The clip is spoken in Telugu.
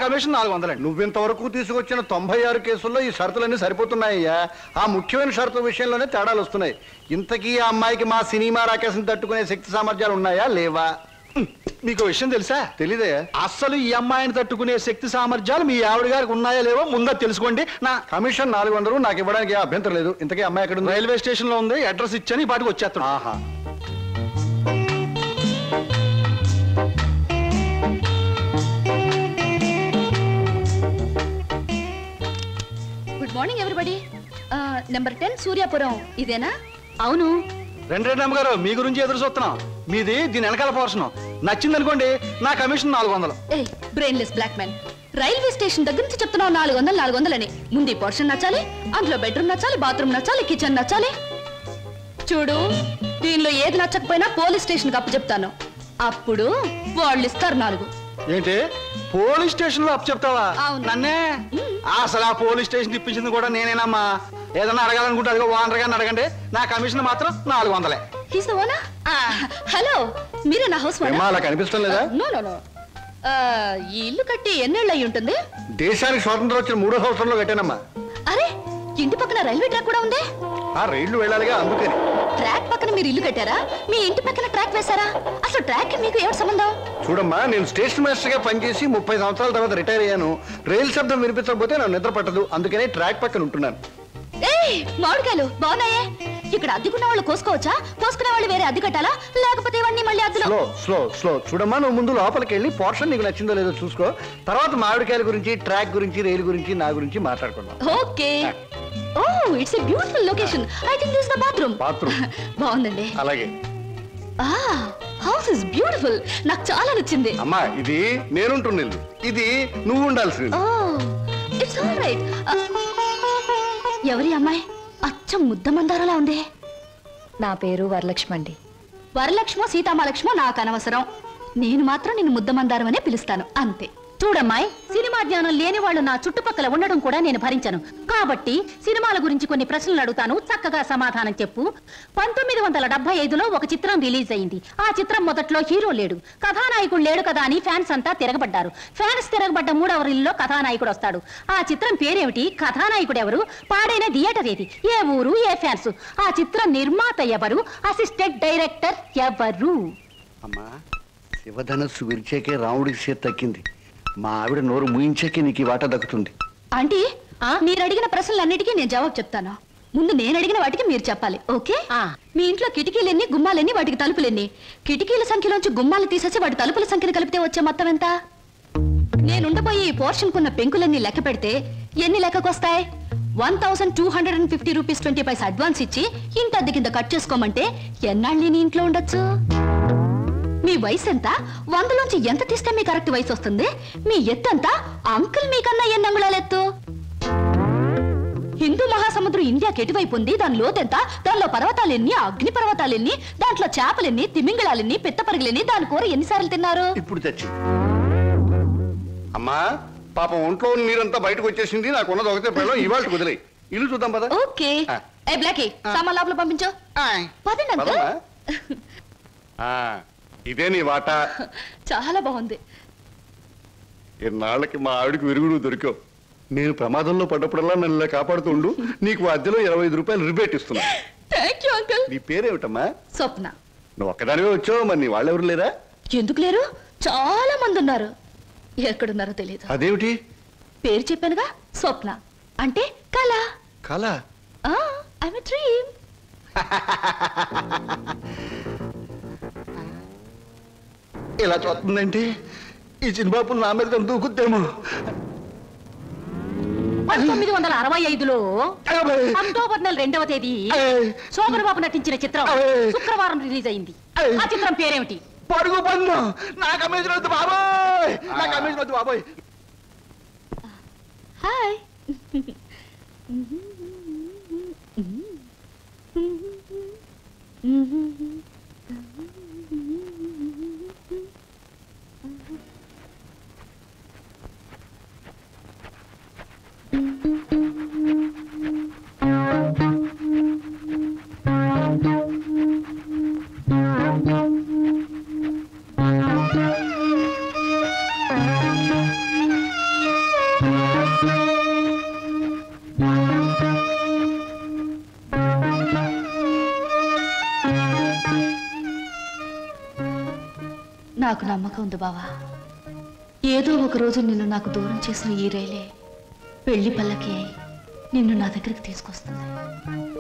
కమిషన్ నాలుగు వందలండి నువ్వింతవరకు తీసుకొచ్చిన తొంభై ఆరు కేసుల్లో ఈ షరతులన్నీ సరిపోతున్నాయ్యా ఆ ముఖ్యమైన షరతుల విషయంలోనే తేడాలు వస్తున్నాయి ఇంతకీ ఆ అమ్మాయికి మా సినిమా రాకేశం తట్టుకునే శక్తి సామర్థ్యాలు ఉన్నాయా లేవా మీకు ఓ విషయం తెలుసా తెలీదే అస్సలు ఈ అమ్మాయిని తట్టుకునే శక్తి సామర్థ్యాలు మీ ఆవిడ గారికి ఉన్నాయా లేవో ముందా తెలుసుకోండి నా కమిషన్ నాలుగు వందలు నాకు ఇవ్వడానికి ఏ అభ్యంతరం లేదు ఇంతకీ అమ్మాయి ఎక్కడ ఉంది రైల్వే స్టేషన్ లో ఉంది అడ్రస్ ఇచ్చాను ఈ పాటికి వచ్చేస్తాను ఆహా good morning everybody number ten Suryapuram ఇదేనా అవును రెండు రెండు అమ్మగారు మీ గురించి ఎదురు చూస్తున్నాం మీది దీని వెనకాల పోర్షన్ నచ్చింది అనుకోండి నా కమిషన్ నాలుగు వందలు a brainless black man railway station దగ్గర నుంచి చెప్తున్నావు నాలుగు వందలు నాలుగు వందలని ముందు ఈ పోర్షన్ నచ్చాలి అందులో బెడ్రూమ్ నచ్చాలి బాత్రూమ్ నచ్చాలి కిచెన్ నచ్చాలి చూడు దీనిలో ఏది నచ్చకపోయినా పోలీస్ స్టేషన్ అప్పు చెప్తాను అప్పుడు వాళ్ళు ఇస్తారు నాలుగు ఏంటి పోలీస్ స్టేషన్ లో అప్పు చెప్తావా అవును. నన్నే అసలు ఆ పోలీస్ స్టేషన్ ఇప్పించింది కూడా నేనేనమ్మా ఏదన్నా అడగాలనుకుంటే అదిగో ఓనర్ గారిని అడగండి నా కమిషన్ మాత్రం నాలుగు వందలే హీస్ ద ఓనా హలో మీరే నా హౌస్ ఏమ్మా అలా కనిపిస్తాం లేదా నో నో నో ఈ ఇల్లు కట్టి ఎన్నేళ్ళు అయి ఉంటుంది దేశానికి స్వాతంత్రం వచ్చిన మూడో సంవత్సరంలో కట్టానమ్మా అరే ఇంటి పక్కన రైల్వే ట్రాక్ కూడా ఉంది ఆ రైళ్లు వెళ్ళాలిగా అందుకని ట్రాక్ పక్కన మీరు ఇల్లు కట్టారా మీ ఇంటి పక్కన ట్రాక్ వేశారా అసలు ట్రాక్ కి మీకు ఏమిటి సంబంధం చూడమ్మా నేను స్టేషన్ మాస్టర్ గా పనిచేసి ముప్పై సంవత్సరాల తర్వాత రిటైర్ అయ్యాను రైలు శబ్దం వినిపించకపోతే నాకు నిద్ర పట్టదు అందుకనే ట్రాక్ పక్కన ఉంటున్నాను ఏయ్ మామిడికాయలు బాగున్నాయే ఇక్కడ అద్దెకున్న వాళ్ళు కోసుకోవచ్చా కోసుకునే వాళ్ళు వేరే అద్దె కట్టాలా లేకపోతే ఇవన్నీ మళ్ళీ అద్దెలో స్లో స్లో స్లో చూడమ్మా నువ్వు ముందు లోపలికి వెళ్ళి పోర్షన్ నీకు నచ్చిందో లేదో చూసుకో తర్వాత మామిడికాయల గురించి ట్రాక్ గురించి రైలు గురించి నా గురించి మాట్లాడుకుందాం okay oh it's a beautiful location I think this the bathroom Bathroom. బాగుందండి అలాగే ఆ హౌస్ ఇస్ బ్యూటిఫుల్ నాకు చాలా నచ్చింది అమ్మా ఇది నేనుంటున్న ఇల్లు ఇది నువ్వు ఉండాల్సింది ఓ ఇట్స్ ఆల్ రైట్ ఎవరి అమ్మాయి అచ్చం ముద్ద మందారలా ఉంది నా పేరు వరలక్ష్మి అండి వరలక్ష్మో సీతామలక్ష్మో నాకు అనవసరం నేను మాత్రం నిన్ను ముద్ద మందారం అనే పిలుస్తాను అంతే చూడమ్మాయి సినిమా జ్ఞానం లేని వాళ్ళు నా చుట్టుపక్కల ఉండడం కూడా నేను భరించను కాబట్టి సినిమాల గురించి కొన్ని ప్రశ్నలు అడుగుతాను చక్కగా సమాధానం చెప్పు పంతొమ్మిది వందల డెబ్బై ఐదులో ఒక చిత్రం రిలీజ్ అయింది ఆ చిత్రం మొదట్లో హీరో లేడు కథానాయకుడు లేడు కదా అని ఫ్యాన్స్ అంతా తిరగబడ్డారు ఫ్యాన్స్ తిరగబడ్డ మూడవ రీల్లో కథానాయకుడు వస్తాడు ఆ చిత్రం పేరేమిటి కథానాయకుడు ఎవరు పాడైన థియేటర్ ఏది ఏ ఊరు ఏ ఫ్యాన్స్ ఆ చిత్రం నిర్మాత ఎవరు అసిస్టెంట్ డైరెక్టర్ ఎవరు అమ్మా శివధనస్సు విరిచాకే రాముడికి చేతి తక్కింది మా ఆవిడ నోరు ముయించాకే నీకు ఈ వాటా దక్కుతుంది ఆంటీ మీరు అడిగిన ప్రశ్నలన్నిటికీ నేను జవాబు చెప్తాను ముందు నేను అడిగిన వాటికి మీరు చెప్పాలి ఓకే మీ ఇంట్లో కిటికీలెన్ని గుమ్మాలెన్ని వాటికి తలుపులెన్ని కిటికీల సంఖ్యలోంచి గుమ్మాలు తీసేసి వాటి తలుపుల సంఖ్యను కలిపితే వచ్చే మొత్తం ఎంత నేనుండబోయే ఈ పోర్షన్ కున్న పెంకులన్నీ లెక్క పెడితే ఎన్ని లెక్కకొస్తాయి one thousand two hundred and fifty rupees twenty paise advance ఇచ్చి ఇంటి అద్దె కింద కట్ చేసుకోమంటే ఎన్నాళ్ళు నీ ఇంట్లో ఉండొచ్చు మీ వయసు ఎంత వందలోంచి ఎంత తీస్తే మీ కరెక్ట్ వయసు వస్తుంది మీ ఎత్తు ఎంత అంకుల్ మీకన్నా ఎన్ని అంగుళాలు ఎత్తు హిందూ మహాసముద్రం ఇండియాకి ఎటువైపు ఉంది దాని లోతెంత దానిలో పర్వతాలు ఎన్ని అగ్ని పర్వతాలు ఎన్ని దాంట్లో చేపలెన్ని తిమింగళాలెన్ని పిత్తపరుగులెన్ని దాని కూర ఎన్నిసార్లు తిన్నారు ఇప్పుడు తెచ్చి అమ్మా పాపం ఒంట్లో ఉన్న నీరంతా బయటకు వచ్చేసింది నాకు ఉన్నది ఒకటే పిల్లలు ఇవాళ కుదిరాయి ఇల్లు చూద్దాం పద ఓకే ఆ. ఏ బ్లాకీ సామాన్ లోపల పంపించు పదండి అంకుల్ పదమ్మా. ఆ, ఇదే నీ వాటా చాలా బాగుంది ఇన్నాళ్ళకి మా ఆవిడకి విరుగుడు దొరికావు నేను ప్రమాదంలో పడ్డప్పుడల్లా నన్ను ఇలా కాపాడుతుండు నీకు అద్దెలో ఇరవై ఐదు రూపాయలు రిబేట్ ఇస్తున్నా థ్యాంక్ యూ అంకుల్ నీ పేరేమిటమ్మా స్వప్న నువ్వు ఒక్కదానివే వచ్చావు మరి నీ వాళ్ళెవరు లేరా ఎందుకు లేరు చాలా మంది ఉన్నారు ఎక్కడున్నారో తెలియదు అదేమిటి పేరు చెప్పానుగా స్వప్న అంటే కళ కళ ఐమ్ డ్రీమ్ ఇలా చూస్తుందంటే ఈ చిన్నబాబు నా మీద దూకుద్దేమో పంతొమ్మిది వందల అరవై ఐదులో అక్టోబర్ నెల రెండవ తేదీ శోభన్ బాబు నటించిన చిత్రం శుక్రవారం రిలీజ్ అయింది ఆ చిత్రం పేరేమిటి పడుగు పన్ను నా కమిషన్ వద్దు బాబోయ్ నా కమిషన్ వద్దు బాబోయ్ హాయ్ నాకు నమ్మకం ఉంది బావా ఏదో ఒక రోజు నిన్ను నాకు దూరం చేసిన ఈ రైలే పెళ్లి పల్లకి అయి నిన్ను నా దగ్గరికి తీసుకొస్తుంది